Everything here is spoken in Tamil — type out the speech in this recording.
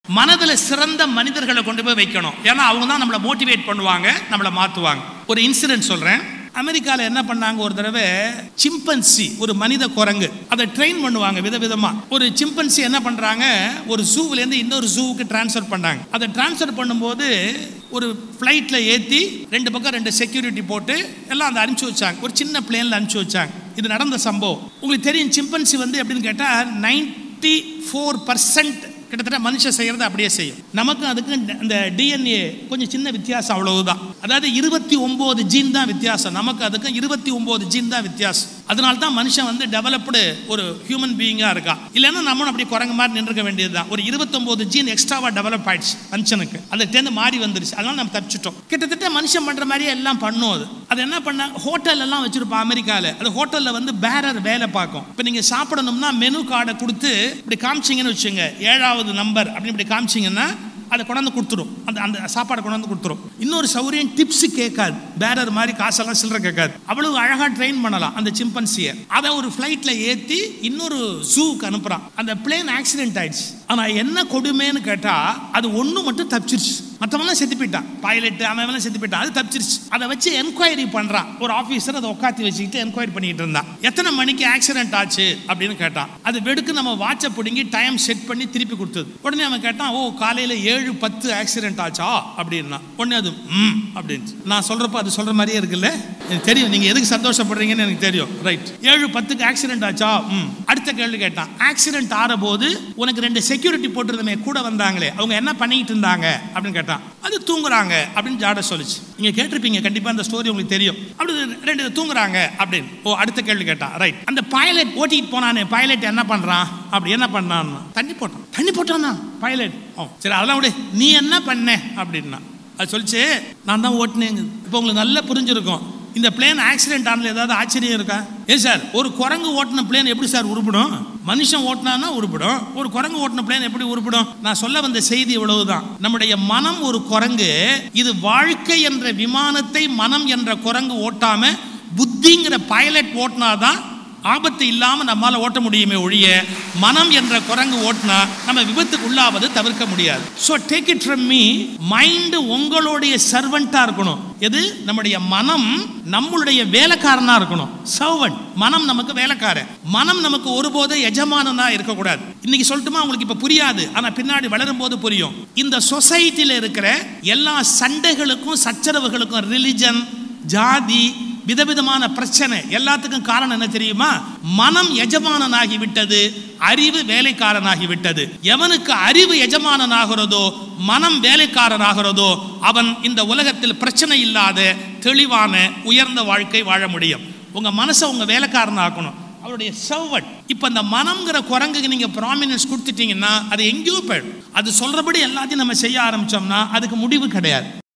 மனதுல சிறந்த மனிதர்களை கொண்டு போய் வைக்கணும் ஏன்னா அவங்க தான் நம்மளை மோட்டிவேட் பண்ணுவாங்க நம்மளை மாத்துவாங்க ஒரு இன்சிடென்ட் சொல்றேன் அமெரிக்கால என்ன பண்ணாங்க ஒரு தடவை சிம்பன்சி ஒரு மனித குரங்கு அதை ட்ரெயின் பண்ணுவாங்க விதவிதமா ஒரு சிம்பன்சி என்ன பண்றாங்க ஒரு ஜூல இருந்து இன்னொரு ஜூவுக்கு டிரான்ஸ்ஃபர் பண்ணாங்க அதை டிரான்ஸ்ஃபர் பண்ணும்போது ஒரு ஃப்ளைட்ல ஏத்தி ரெண்டு பக்கம் ரெண்டு செக்யூரிட்டி போட்டு எல்லாம் அதை அனுப்பிச்சு வச்சாங்க ஒரு சின்ன பிளேன்ல அனுப்பிச்சு வச்சாங்க இது நடந்த சம்பவம் உங்களுக்கு தெரியும் சிம்பன்சி வந்து எப்படின்னு கேட்டா நைன்டி ஃபோர் பர்சன்ட் கிட்டத்தட்ட மனுஷன் செய்யறது அப்படியே செய்யும் நமக்கும் அதுக்கு அந்த டிஎன்ஏ கொஞ்சம் சின்ன வித்தியாசம் அவ்வளவுதான் அதாவது இருபத்தி ஒன்பது ஜீன் தான் வித்தியாசம் நமக்கு அதுக்கும் இருபத்தி ஒன்பது ஜீன் தான் வித்தியாசம் அதனால தான் மனுஷன் வந்து டெவலப்டு ஒரு ஹியூமன் பீயிங்கா இருக்கா இல்லைன்னா நம்மளும் அப்படி குரங்கு மாதிரி நின்றுக்க வேண்டியதுதான் ஒரு இருபத்தொன்பது ஜீன் எக்ஸ்ட்ராவா டெவலப் ஆயிடுச்சு மனுஷனுக்கு அந்த டேந்து மாறி வந்துருச்சு அதனால நம்ம தப்பிச்சிட்டோம் கிட்டத்தட்ட மனுஷன் பண்ற மாதிரியே எல்லாம் பண்ணும் அது அது என்ன பண்ண ஹோட்டல் எல்லாம் வச்சிருப்போம் அமெரிக்கால அது ஹோட்டல்ல வந்து பேரர் வேலை பார்க்கும் இப்போ நீங்க சாப்பிடணும்னா மெனு கார்டை கொடுத்து இப்படி காமிச்சிங்கன்னு வச்சுங்க ஏழாவது நம்பர் அப்படின்னு இப்படி காமிச்சிங்கன்னா அதை கொண்டாந்து கொடுத்துரும் அந்த அந்த சாப்பாடை கொண்டாந்து கொடுத்துரும் இன்னொரு சௌரியம் டிப்ஸ் கேட்காது பேரர் மாதிரி காசெல்லாம் சில்லற கேட்காது அவ்வளவு அழகா ட்ரெயின் பண்ணலாம் அந்த சிம்பன்சியை அதை ஒரு ஃப்ளைட்ல ஏத்தி இன்னொரு ஜூக்கு அனுப்புறான் அந்த பிளேன் ஆக்சிடென்ட் ஆயிடுச்சு ஆனா என்ன கொடுமைன்னு கேட்டா அது ஒண்ணு மட்டும் தப்பிச்சிருச்சு மற்றவங்களாம் செத்து போயிட்டான் பைலட் அவன் செத்து போயிட்டான் அது தப்பிச்சிருச்சு அதை வச்சு என்கொயரி பண்றான் ஒரு ஆஃபீஸர் அதை உட்காத்தி வச்சுக்கிட்டு என்கொயரி பண்ணிட்டு இருந்தான் எத்தனை மணிக்கு ஆக்சிடென்ட் ஆச்சு அப்படின்னு கேட்டான் அது வெடுக்கு நம்ம வாட்சை பிடுங்கி டைம் செட் பண்ணி திருப்பி கொடுத்தது உடனே அவன் கேட்டான் ஓ காலையில ஏழு பத்து ஆக்சிடென்ட் ஆச்சா அப்படின்னா உடனே அது ம் அப்படின்னு நான் சொல்றப்ப அது சொல்ற மாதிரியே இருக்குல்ல எனக்கு தெரியும் நீங்க எதுக்கு சந்தோஷப்படுறீங்கன்னு எனக்கு தெரியும் ரைட் ஏழு பத்துக்கு ஆக்சிடென்ட் ஆச்சா ம் அடுத்த கேள்வி கேட்டான் ஆக்சிடென்ட் ஆற போது உனக்கு ரெண்டு செக்யூரிட்டி போட்டிருந்தமே கூட வந்தாங்களே அவங்க என்ன பண்ணிட்டு இருந்தாங்க அப்படின்னு கேட்டான் அது தூங்குறாங்க அப்படின்னு ஜாட சொல்லுச்சு நீங்க கேட்டிருப்பீங்க கண்டிப்பா அந்த ஸ்டோரி உங்களுக்கு தெரியும் அப்படி ரெண்டு தூங்குறாங்க அப்படின்னு ஓ அடுத்த கேள்வி கேட்டான் ரைட் அந்த பைலட் ஓட்டிட்டு போனானே பைலட் என்ன பண்றான் அப்படி என்ன பண்ணான் தண்ணி போட்டான் தண்ணி போட்டானா பைலட் ஓ சரி அதெல்லாம் விடு நீ என்ன பண்ண அப்படின்னா அது சொல்லிச்சு நான் தான் ஓட்டினேங்க இப்போ உங்களுக்கு நல்லா புரிஞ்சிருக்கும் இந்த பிளேன் ஆக்சிடென்ட் ஆனதுல ஏதாவது ஆச்சரியம் இருக்கா ஏன் சார் ஒரு குரங்கு ஓட்டின பிளேன் எப்படி சார் உருப்பிடும் மனுஷன் ஓட்டினான்னா உருப்பிடும் ஒரு குரங்கு ஓட்டின பிளேன் எப்படி உருப்பிடும் நான் சொல்ல வந்த செய்தி இவ்வளவுதான் நம்முடைய மனம் ஒரு குரங்கு இது வாழ்க்கை என்ற விமானத்தை மனம் என்ற குரங்கு ஓட்டாம புத்திங்கிற பைலட் ஓட்டினாதான் ஆபத்து இல்லாம நம்மால ஓட்ட முடியுமே ஒழிய மனம் என்ற குரங்கு ஓட்டினா நம்ம விபத்துக்கு உள்ளாவது தவிர்க்க முடியாது so take it from me mind உங்களுடைய சர்வெண்டா இருக்கணும் எது நம்முடைய மனம் நம்மளுடைய வேலைக்காரனா இருக்கணும் சர்வன்ட் மனம் நமக்கு வேலைக்காரன் மனம் நமக்கு ஒருபோதும் எஜமானனா இருக்கக்கூடாது இன்னைக்கு சொல்லட்டுமா உங்களுக்கு இப்ப புரியாது ஆனா பின்னாடி வளரும் போது புரியும் இந்த சொசைட்டில இருக்கிற எல்லா சண்டைகளுக்கும் சச்சரவுகளுக்கும் ரிலிஜன் ஜாதி விதவிதமான பிரச்சனை எல்லாத்துக்கும் காரணம் என்ன தெரியுமா மனம் எஜமானனாகி விட்டது அறிவு வேலைக்காரனாகி விட்டது எவனுக்கு அறிவு எஜமானனாகிறதோ மனம் வேலைக்காரனாகிறதோ அவன் இந்த உலகத்தில் பிரச்சனை இல்லாத தெளிவான உயர்ந்த வாழ்க்கை வாழ முடியும் உங்க மனசை உங்க வேலைக்காரனாக்கணும் அவருடைய சர்வட் இப்போ இந்த மனம்ங்கிற குரங்குக்கு நீங்க ப்ராமினன்ஸ் கொடுத்துட்டீங்கன்னா அது எங்கேயோ போயிடும் அது சொல்றபடி எல்லாத்தையும் நம்ம செய்ய ஆரம்பிச்சோம்னா அதுக்கு முடிவு கிடையாது